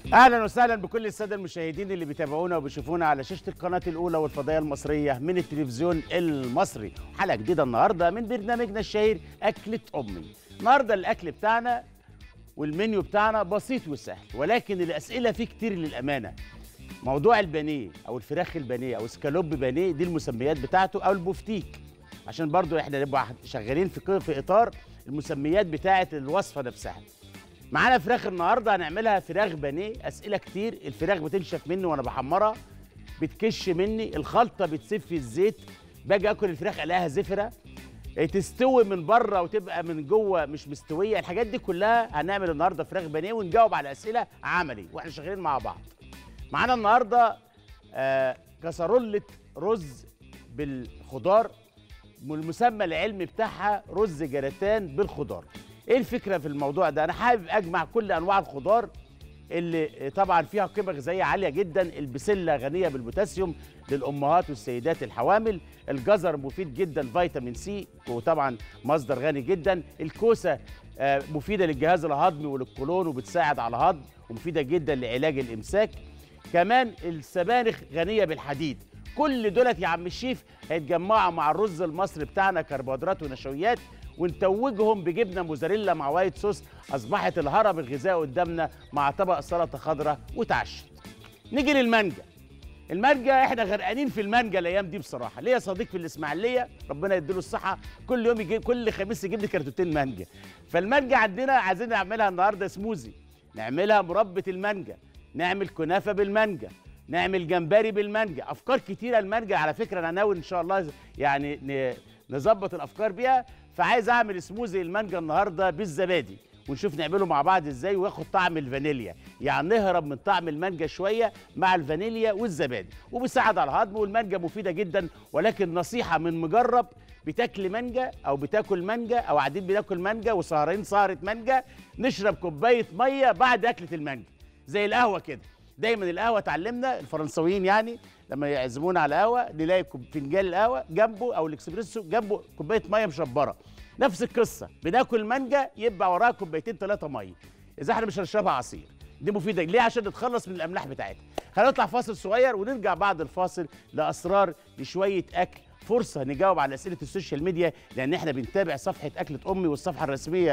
اهلا وسهلا بكل الساده المشاهدين اللي بيتابعونا وبيشوفونا على شاشه القناه الاولى والفضائيه المصريه من التلفزيون المصري حلقه جديده النهارده من برنامجنا الشهير اكله امي النهارده الاكل بتاعنا والمنيو بتاعنا بسيط وسهل ولكن الاسئله فيه كتير للامانه موضوع البانيه او الفراخ البانيه او سكالوب بانيه دي المسميات بتاعته او البوفتيك عشان برضو احنا نبقى شغالين في في اطار المسميات بتاعه الوصفه نفسها معانا فراخ النهارده هنعملها فراخ بانيه اسئله كتير الفراخ بتنشف مني وانا بحمرها بتكش مني الخلطه بتسيب في الزيت باجي اكل الفراخ الاقيها زفره تستوي من بره وتبقى من جوه مش مستويه الحاجات دي كلها هنعمل النهارده فراخ بانيه ونجاوب على اسئله عملي واحنا شغالين مع بعض معانا النهارده آه كسرولة رز بالخضار والمسمى العلمي بتاعها رز جراتان بالخضار ايه الفكره في الموضوع ده انا حابب اجمع كل انواع الخضار اللي طبعا فيها قيمه غذائيه عاليه جدا البسله غنيه بالبوتاسيوم للامهات والسيدات الحوامل الجزر مفيد جدا فيتامين سي وطبعا مصدر غني جدا الكوسه آه، مفيده للجهاز الهضمي وللقولون وبتساعد على الهضم ومفيده جدا لعلاج الامساك كمان السبانخ غنيه بالحديد كل دولت يا عم الشيف هيتجمعوا مع الرز المصري بتاعنا كربوهيدرات ونشويات ونتوجهم بجبنه موزاريلا مع وايت صوص اصبحت الهرم الغذائي قدامنا مع طبق سلطه خضراء وتعشت نيجي للمانجا المانجا احنا غرقانين في المانجا الايام دي بصراحه ليا صديق في الاسماعيليه ربنا يديله الصحه كل يوم يجي كل خميس يجيب لي كرتونتين مانجا فالمانجا عندنا عايزين نعملها النهارده سموزي نعملها مربى المانجا نعمل كنافه بالمانجا نعمل جمبري بالمانجا افكار كتيره المانجا على فكره انا ناوي ان شاء الله يعني ن- نظبط الافكار بيها فعايز اعمل سموزي المانجا النهارده بالزبادي ونشوف نعمله مع بعض ازاي وياخد طعم الفانيليا يعني نهرب من طعم المانجا شويه مع الفانيليا والزبادي وبيساعد على الهضم والمانجا مفيده جدا ولكن نصيحه من مجرب بتاكل مانجا او بتاكل مانجا او قاعدين بناكل مانجا وسهرين سهره مانجا نشرب كوبايه ميه بعد اكله المانجا زي القهوه كده دايما القهوه اتعلمنا الفرنساويين يعني لما يعزمونا على قهوه نلاقي كوب- فنجان القهوه جنبه او الاكسبريسو جنبه كوبايه ميه مشبره نفس القصه بناكل مانجا يبقى وراها كوبايتين ثلاثه ميه اذا احنا مش هنشربها عصير دي مفيده ليه عشان نتخلص من الاملاح بتاعتها خلينا نطلع فاصل صغير ونرجع بعد الفاصل لاسرار لشويه اكل فرصه نجاوب على اسئله السوشيال ميديا لان احنا بنتابع صفحه اكله امي والصفحه الرسميه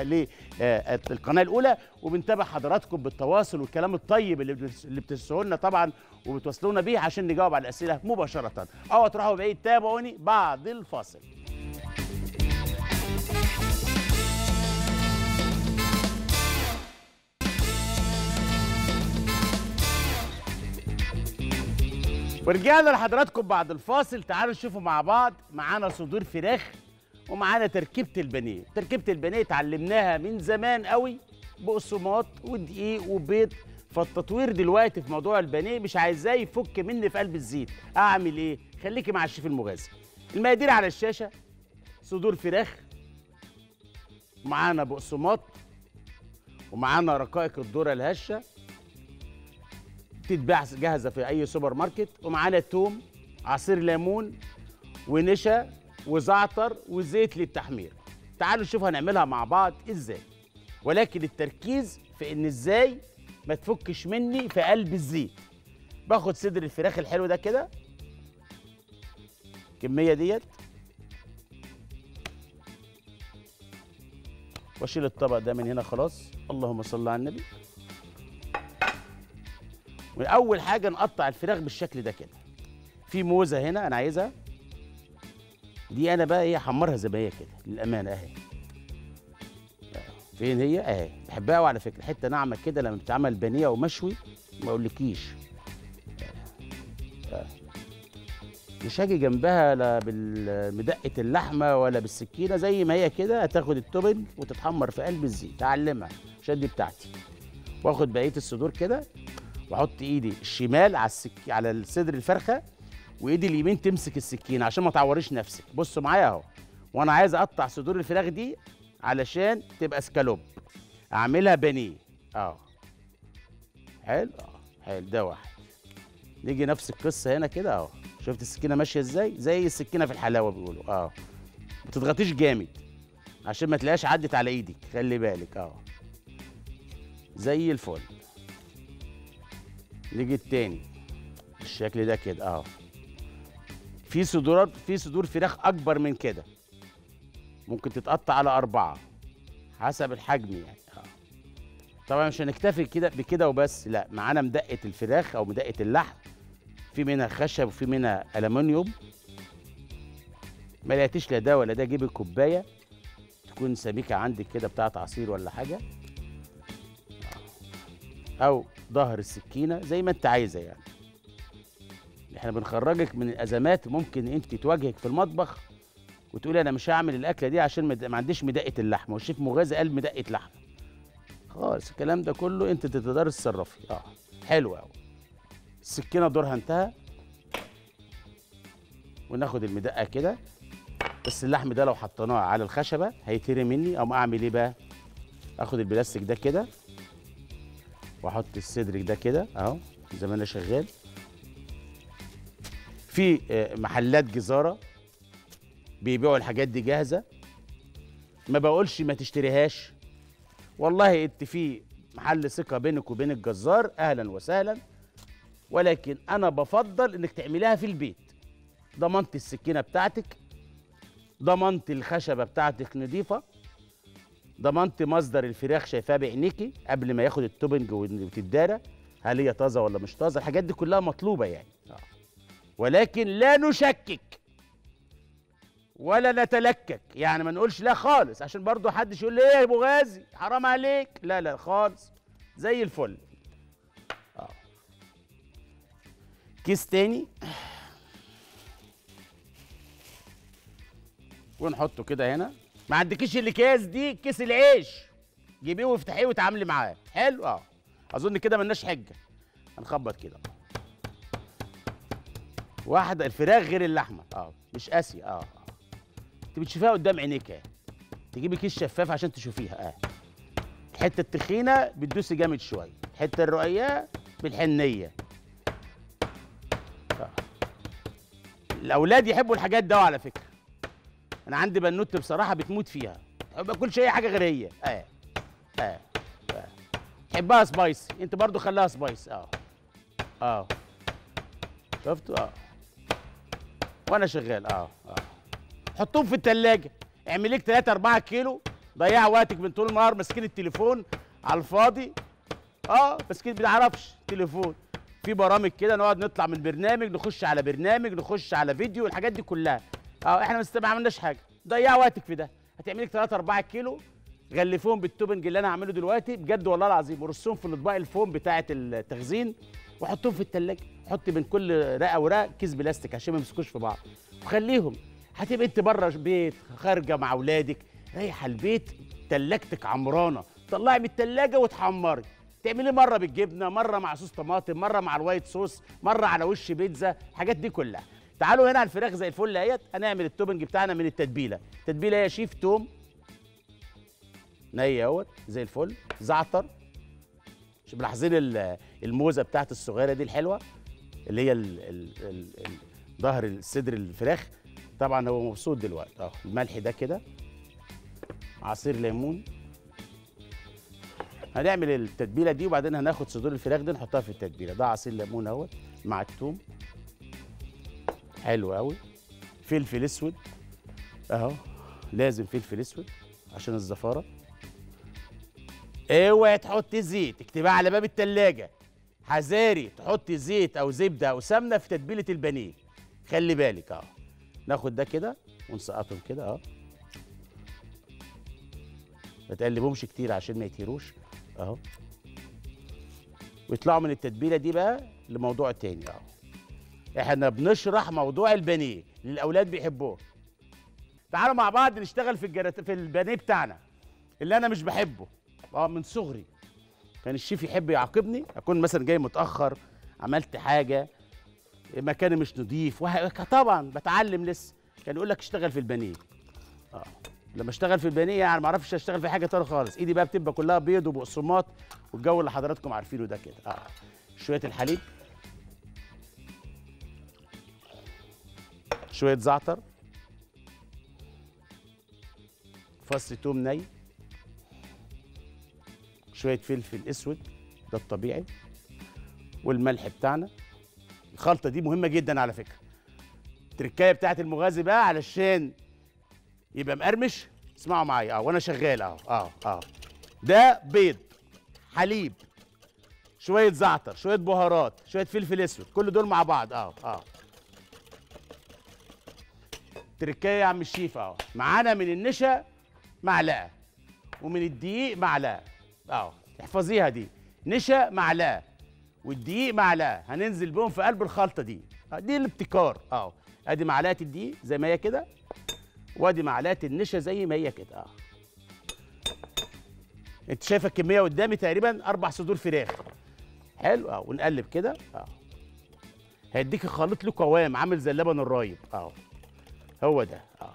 للقناه الاولى وبنتابع حضراتكم بالتواصل والكلام الطيب اللي بتس- اللي بترسلوه لنا طبعا وبتوصلونا بيه عشان نجاوب على الاسئله مباشره اوعوا تروحوا بعيد تابعوني بعد الفاصل ورجعنا لحضراتكم بعد الفاصل تعالوا نشوفوا مع بعض معانا صدور فراخ ومعانا تركيبه البانيه تركيبه البانيه اتعلمناها من زمان قوي بقسماط ودقيق وبيض فالتطوير دلوقتي في موضوع البانيه مش عايزاه يفك مني في قلب الزيت اعمل ايه خليكي مع الشيف المغازي المقادير على الشاشه صدور فراخ معانا بقسماط ومعانا رقائق الذره الهشه تتباع جاهزه في اي سوبر ماركت ومعانا توم عصير ليمون ونشا وزعتر وزيت للتحمير تعالوا نشوف هنعملها مع بعض ازاي ولكن التركيز في ان ازاي ما تفكش مني في قلب الزيت باخد صدر الفراخ الحلو ده كده الكميه ديت واشيل الطبق ده من هنا خلاص اللهم صل على النبي واول حاجه نقطع الفراخ بالشكل ده كده في موزه هنا انا عايزها دي انا بقى ايه احمرها زي ما هي كده للامانه اهي آه. فين هي اهي بحبها قوي على فكره حته ناعمه كده لما بتتعمل بانيه ومشوي ما اقولكيش آه. آه. مش هاجي جنبها لا بالمدقه اللحمه ولا بالسكينه زي ما هي كده هتاخد التوبنج وتتحمر في قلب الزيت اعلمها عشان دي بتاعتي واخد بقيه الصدور كده واحط ايدي الشمال على السك... على صدر الفرخه وايدي اليمين تمسك السكينه عشان ما تعوريش نفسك بصوا معايا اهو وانا عايز اقطع صدور الفراخ دي علشان تبقى سكالوب اعملها بانيه اه حلو اه حلو ده واحد نيجي نفس القصه هنا كده اهو شفت السكينه ماشيه ازاي زي السكينه في الحلاوه بيقولوا اه ما تضغطيش جامد عشان ما تلاقيش عدت على ايدك خلي بالك اه زي الفل نيجي التاني بالشكل ده كده اهو في صدورات في صدور فراخ اكبر من كده ممكن تتقطع على اربعه حسب الحجم يعني اه طبعا مش هنكتفي كده بكده وبس لا معانا مدقه الفراخ او مدقه اللحم في منها خشب وفي منها الومنيوم ما لقيتيش لا ده ولا ده جيب الكوبايه تكون سميكه عندك كده بتاعت عصير ولا حاجه او ظهر السكينه زي ما انت عايزه يعني احنا بنخرجك من الازمات ممكن انت تواجهك في المطبخ وتقولي انا مش هعمل الاكله دي عشان مد- ما عنديش مدقه اللحمه والشيف مغازي قال مدقه لحمه خالص الكلام ده كله انت تقدري تتصرفي اه حلو قوي السكينه دورها انتهى وناخد المدقه كده بس اللحم ده لو حطيناه على الخشبه هيتهري مني او اعمل ايه بقى اخد البلاستيك ده كده واحط الصدر ده كده اهو زي ما انا شغال في آه، محلات جزاره بيبيعوا الحاجات دي جاهزه ما بقولش ما تشتريهاش والله انت في محل ثقه بينك وبين الجزار اهلا وسهلا ولكن انا بفضل انك تعمليها في البيت ضمنت السكينه بتاعتك ضمنت الخشبه بتاعتك نظيفه ضمنت مصدر الفراخ شايفاه بعينيكي قبل ما ياخد التوبنج وتدارى هل هي طازه ولا مش طازه الحاجات دي كلها مطلوبه يعني آه. ولكن لا نشكك ولا نتلكك يعني ما نقولش لا خالص عشان برضو حدش يقول لي ايه يا ابو غازي حرام عليك لا لا خالص زي الفل اه كيس تاني ونحطه كده هنا ما عندكيش الاكياس دي كيس العيش جيبيه وافتحيه وتعاملي معاه حلو اه اظن كده ملناش حجه هنخبط كده واحده الفراخ غير اللحمه اه مش قاسي اه, آه. انت بتشوفيها قدام عينيك اهي تجيبي كيس شفاف عشان تشوفيها اه الحته التخينه بتدوسي جامد شويه الحته الرقيقه بالحنيه آه. الاولاد يحبوا الحاجات ده على فكره انا عندي بنوت بصراحه بتموت فيها ما باكلش اي حاجه غير هي اه اه اه تحبها سبايسي انت برضو خليها سبايسي اه اه شفتوا اه وانا شغال اه اه حطهم في التلاجة اعمل لك 3 4 كيلو ضيع وقتك من طول النهار ماسكين التليفون على الفاضي اه ماسكين ما بنعرفش تليفون في برامج كده نقعد نطلع من برنامج نخش على برنامج نخش على فيديو الحاجات دي كلها اه احنا مست- ما عملناش حاجه ضيع وقتك في ده هتعمل لك 3 4 كيلو غلفوهم بالتوبنج اللي انا هعمله دلوقتي بجد والله العظيم ورصهم في الاطباق الفوم بتاعه التخزين وحطهم في التلاجة حط بين كل رقه ورقه كيس بلاستيك عشان ما يمسكوش في بعض وخليهم هتبقى انت بره البيت خارجه مع اولادك رايحه البيت تلاجتك عمرانه طلعي من التلاجة وتحمري تعملي مره بالجبنه مره مع صوص طماطم مره مع الوايت صوص مره على وش بيتزا الحاجات دي كلها تعالوا هنا على الفراخ زي الفل اهيت هنعمل التوبنج بتاعنا من التتبيله التتبيله هي شيف توم ني اهوت زي الفل زعتر مش ملاحظين ال- الموزه بتاعت الصغيره دي الحلوه اللي هي ال- ال- ال- ال- ظهر الصدر الفراخ طبعا هو مبسوط دلوقتي اه الملح ده كده عصير ليمون هنعمل التتبيله دي وبعدين هناخد صدور الفراخ دي نحطها في التتبيله ده عصير ليمون اهوت مع الثوم حلو قوي فلفل اسود اهو لازم فلفل اسود عشان الزفاره اوعي تحطي زيت اكتبها على باب التلاجة حذاري تحطي زيت او زبده او سمنه في تتبيله البانيه خلي بالك اه ناخد ده كده ونسقطهم كده اه ما تقلبهمش كتير عشان ما يطيروش اهو ويطلعوا من التتبيله دي بقى لموضوع تاني اهو احنا بنشرح موضوع البانيه اللي الاولاد بيحبوه تعالوا مع بعض نشتغل في الجرات في البانيه بتاعنا اللي انا مش بحبه اه من صغري كان الشيف يحب يعاقبني اكون مثلا جاي متاخر عملت حاجه مكاني مش نظيف وه... طبعا بتعلم لسه كان يقول لك اشتغل في البانيه اه لما اشتغل في البانيه يعني ما اعرفش اشتغل في حاجه تانية خالص ايدي بقى بتبقى كلها بيض وبقسماط والجو اللي حضراتكم عارفينه ده كده اه شويه الحليب شويه زعتر فص توم ني شويه فلفل اسود ده الطبيعي والملح بتاعنا الخلطه دي مهمه جدا على فكره التركايه بتاعت المغازي بقى علشان يبقى مقرمش اسمعوا معايا اه وانا شغال اه اه اه ده بيض حليب شويه زعتر شويه بهارات شويه فلفل اسود كل دول مع بعض اه اه تركايه يا عم الشيف اه معانا من النشا معلقه ومن الدقيق معلقه اه احفظيها دي نشا معلقه والدقيق معلقه هننزل بهم في قلب الخلطه دي آه، دي الابتكار اه ادي معلقه الدقيق زي ما هي كده وادي معلقه النشا زي ما هي كده اه انت شايفه الكميه قدامي تقريبا اربع صدور فراخ حلو اه ونقلب كده اه هيديك الخليط له قوام عامل زي اللبن الرايب اه هو ده اه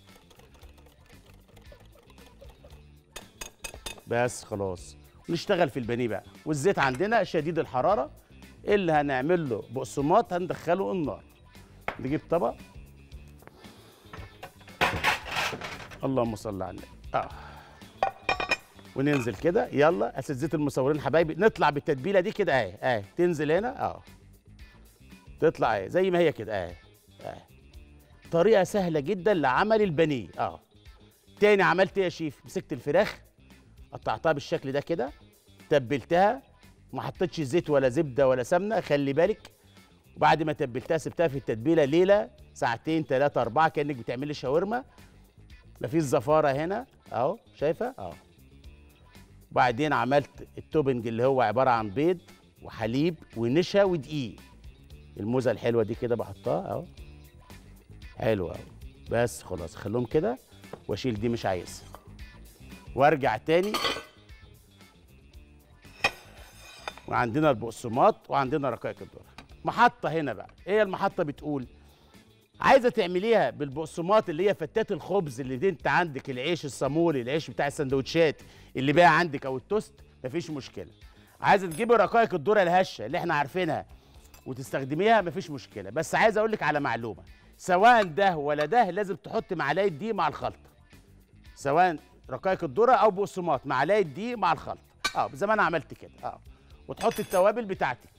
بس خلاص نشتغل في البانيه بقى والزيت عندنا شديد الحراره اللي هنعمل له بقسماط هندخله النار نجيب طبق اللهم صل على النبي اه وننزل كده يلا اساتذه المصورين حبايبي نطلع بالتتبيله دي كده اهي اهي تنزل هنا اه تطلع اهي زي ما هي كده اهي اهي طريقه سهله جدا لعمل البانيه اه تاني عملت ايه يا شيف مسكت الفراخ قطعتها بالشكل ده كده تبلتها ما حطيتش زيت ولا زبده ولا سمنه خلي بالك وبعد ما تبلتها سبتها في التتبيله ليله ساعتين ثلاثه اربعه كانك بتعملي شاورما مفيش زفاره هنا اهو شايفه اهو وبعدين عملت التوبنج اللي هو عباره عن بيض وحليب ونشا ودقيق الموزه الحلوه دي كده بحطها اهو حلو اهو بس خلاص خليهم كده واشيل دي مش عايزها وارجع تاني وعندنا البقسماط وعندنا رقائق الذره محطه هنا بقى ايه المحطه بتقول عايزه تعمليها بالبقسماط اللي هي فتات الخبز اللي دي انت عندك العيش الصامولي العيش بتاع السندوتشات اللي بقى عندك او التوست مفيش مشكله عايزه تجيبي رقائق الذره الهشه اللي احنا عارفينها وتستخدميها مفيش مشكله بس عايز اقول لك على معلومه سواء ده ولا ده لازم تحط معلقه دي مع الخلطه سواء رقائق الذره او بقسماط معلقه دي مع الخلطه اه زي ما انا عملت كده اه وتحط التوابل بتاعتك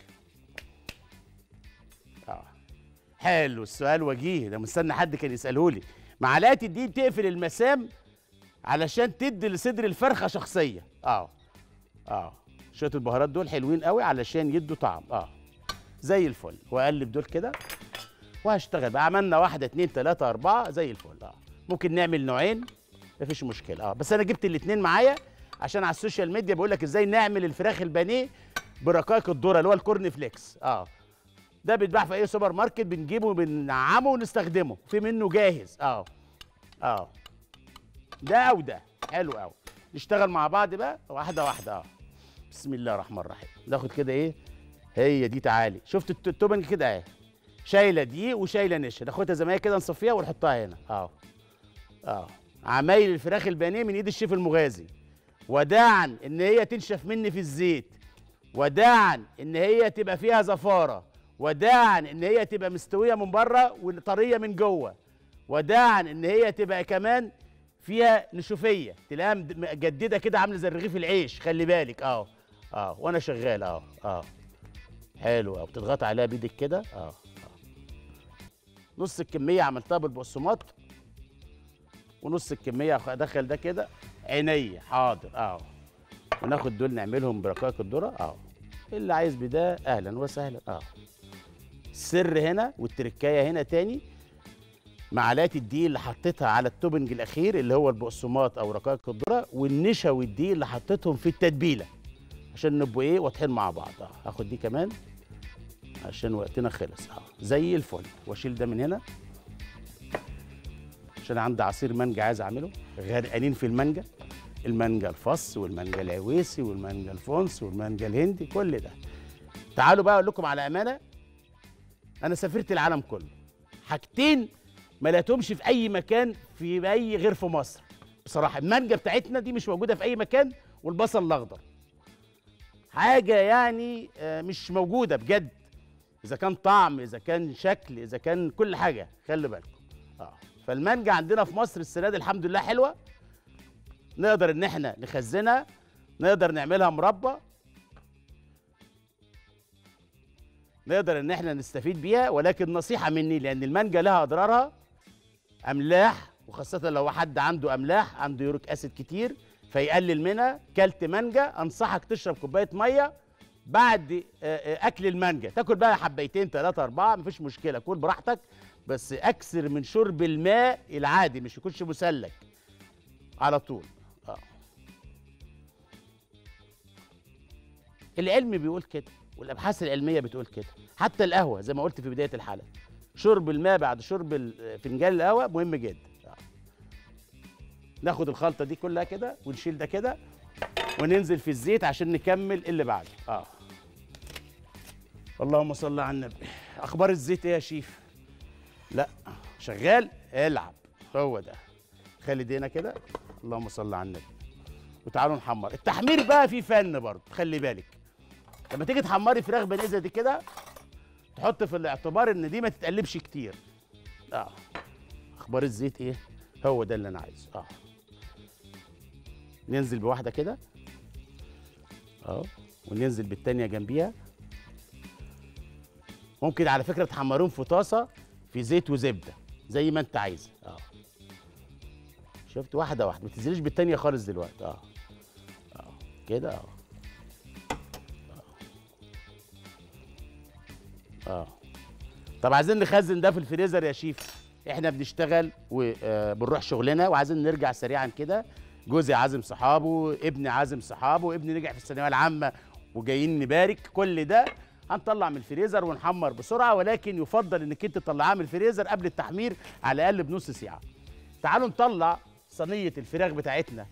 اه حلو السؤال وجيه ده مستني حد كان يساله لي معلقه الدقيق بتقفل المسام علشان تدي لصدر الفرخه شخصيه اه اه شويه البهارات دول حلوين قوي علشان يدوا طعم اه زي الفل واقلب دول كده وهشتغل بقى عملنا واحده اتنين تلاته اربعه زي الفل اه ممكن نعمل نوعين مفيش مشكله اه بس انا جبت الاتنين معايا عشان على السوشيال ميديا بقول لك ازاي نعمل الفراخ البانيه برقائق الذره اللي هو الكورن فليكس اه ده بيتباع في اي سوبر ماركت بنجيبه وبنعمه ونستخدمه في منه جاهز اه اه ده او ده حلو قوي نشتغل مع بعض بقى واحده واحده اه بسم الله الرحمن الرحيم ناخد كده ايه هي دي تعالي شفت الت- التوبنج كده اهي شايله دقيق وشايله نشا ناخدها زي ما هي كده نصفيها ونحطها هنا اه اه عمايل الفراخ البانيه من ايد الشيف المغازي وداعا ان هي تنشف مني في الزيت وداعا ان هي تبقى فيها زفاره وداعا ان هي تبقى مستويه من بره وطريه من جوه وداعا ان هي تبقى كمان فيها نشوفيه تلاقيها مد- مجدده كده عامله زي رغيف العيش خلي بالك اه اه وانا شغال اه اه حلو اه بتضغط عليها بايدك كده اه اه نص الكميه عملتها بالبقسماط ونص الكميه ادخل ده كده عيني حاضر اه وناخد دول نعملهم برقائق الذره اه اللي عايز بده اهلا وسهلا اه السر هنا والتركايه هنا تاني معلقه الدقيق اللي حطيتها على التوبنج الاخير اللي هو البقسماط او رقائق الذره والنشا والدقيق اللي حطيتهم في التتبيله عشان نبقوا ايه واضحين مع بعض اه هاخد دي كمان عشان وقتنا خلص اه زي الفل واشيل ده من هنا عشان عندي عصير مانجا عايز اعمله غرقانين في المانجا المانجا الفص والمانجا العويسي والمانجا الفونس والمانجا الهندي كل ده تعالوا بقى اقول لكم على امانه انا سافرت العالم كله حاجتين ما لقيتهمش في اي مكان في اي غير في مصر بصراحه المانجا بتاعتنا دي مش موجوده في اي مكان والبصل الاخضر حاجه يعني آه، مش موجوده بجد اذا كان طعم اذا كان شكل اذا كان كل حاجه خلي بالكم اه فالمانجا عندنا في مصر السنه دي الحمد لله حلوه نقدر ان احنا نخزنها نقدر نعملها مربى نقدر ان احنا نستفيد بيها ولكن نصيحه مني لان المانجا لها اضرارها املاح وخاصه لو حد عنده املاح عنده يوريك اسيد كتير فيقلل منها كلت مانجا انصحك تشرب كوبايه ميه بعد آه، آه، اكل المانجا تاكل بقى حبيتين ثلاثه اربعه مفيش مشكله كل براحتك بس اكثر من شرب الماء العادي مش يكونش مسلك على طول اه العلم بيقول كده والابحاث العلميه بتقول كده حتى القهوه زي ما قلت في بدايه الحلقه شرب الماء بعد شرب ال- فنجان القهوه مهم جدا آه. ناخد الخلطه دي كلها كده ونشيل ده كده وننزل في الزيت عشان نكمل اللي بعده اه اللهم صل على النبي اخبار الزيت ايه يا شيف لا شغال العب هو ده خلي ايدينا كده اللهم صل على النبي وتعالوا نحمر التحمير بقى فيه فن برضه خلي بالك لما تيجي تحمري فراخ بانيه زي دي كده تحط في الاعتبار ان دي ما تتقلبش كتير اه اخبار الزيت ايه هو ده اللي انا عايزه اه ننزل بواحده كده اه وننزل بالتانيه جنبيها ممكن على فكره تحمرهم في طاسه في زيت وزبده زي ما انت عايز اه شفت واحده واحده ما تنزليش بالتانيه خالص دلوقتي اه اه كده اه اه طب عايزين نخزن ده في الفريزر يا شيف احنا بنشتغل وبنروح شغلنا وعايزين نرجع سريعا كده جوزي عازم صحابه ابني عازم صحابه ابني نجح في الثانويه العامه وجايين نبارك كل ده هنطلع من الفريزر ونحمر بسرعه ولكن يفضل انك انت تطلعها من الفريزر قبل التحمير على الاقل بنص ساعه تعالوا نطلع صينيه الفراخ بتاعتنا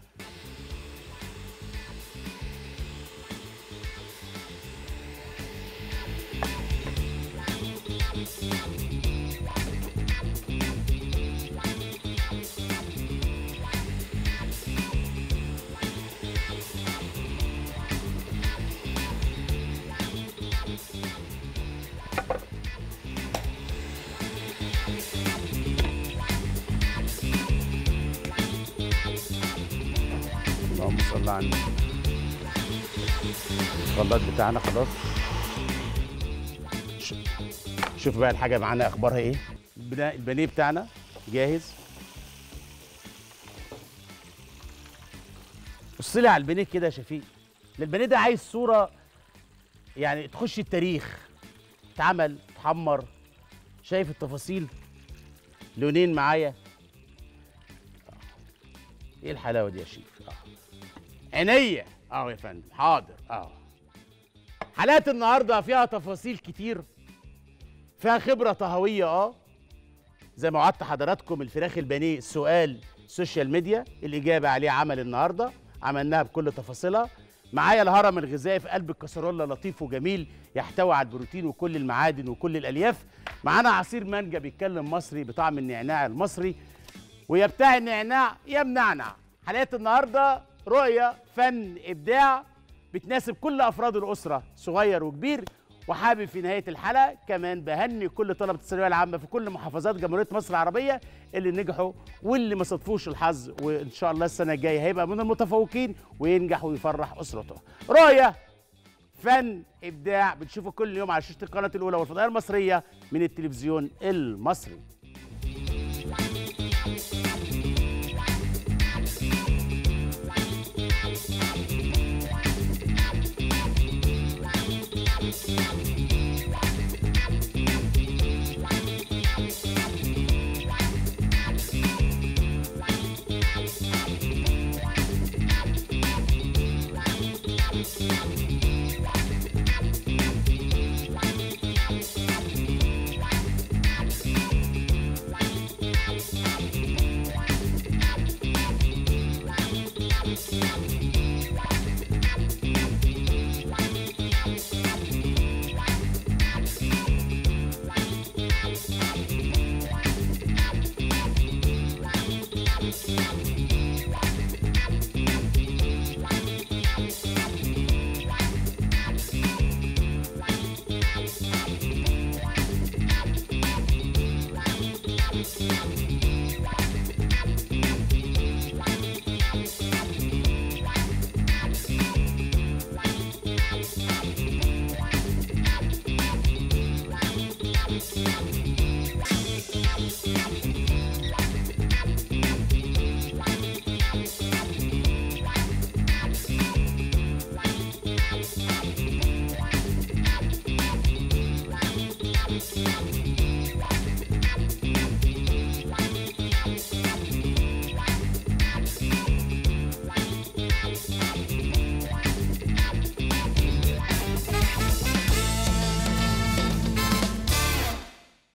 اللهم صل على النبي الخلاط بتاعنا خلاص ش- شوف بقى الحاجه معانا اخبارها ايه البنا- البانيه بتاعنا جاهز بص لي على البانيه كده يا شفيق ده البانيه ده عايز صوره يعني تخش التاريخ اتعمل اتحمر شايف التفاصيل لونين معايا ايه الحلاوه دي يا شيف اه عينيا اه يا فندم حاضر اه حلقات النهارده فيها تفاصيل كتير فيها خبره طهويه اه زي ما وعدت حضراتكم الفراخ البانيه سؤال سوشيال ميديا الاجابه عليه عمل النهارده عملناها بكل تفاصيلها معايا الهرم الغذائي في قلب الكسرولة لطيف وجميل يحتوي على البروتين وكل المعادن وكل الالياف معانا عصير مانجا بيتكلم مصري بطعم النعناع المصري ويا بتاع النعناع يا منعنع حلقه النهارده رؤيه فن ابداع بتناسب كل افراد الاسره صغير وكبير وحابب في نهايه الحلقه كمان بهني كل طلبه الثانويه العامه في كل محافظات جمهوريه مصر العربيه اللي نجحوا واللي ما صدفوش الحظ وان شاء الله السنه الجايه هيبقى من المتفوقين وينجح ويفرح اسرته رؤيه فن ابداع بتشوفه كل يوم على شاشه القناه الاولى والفضائيه المصريه من التلفزيون المصري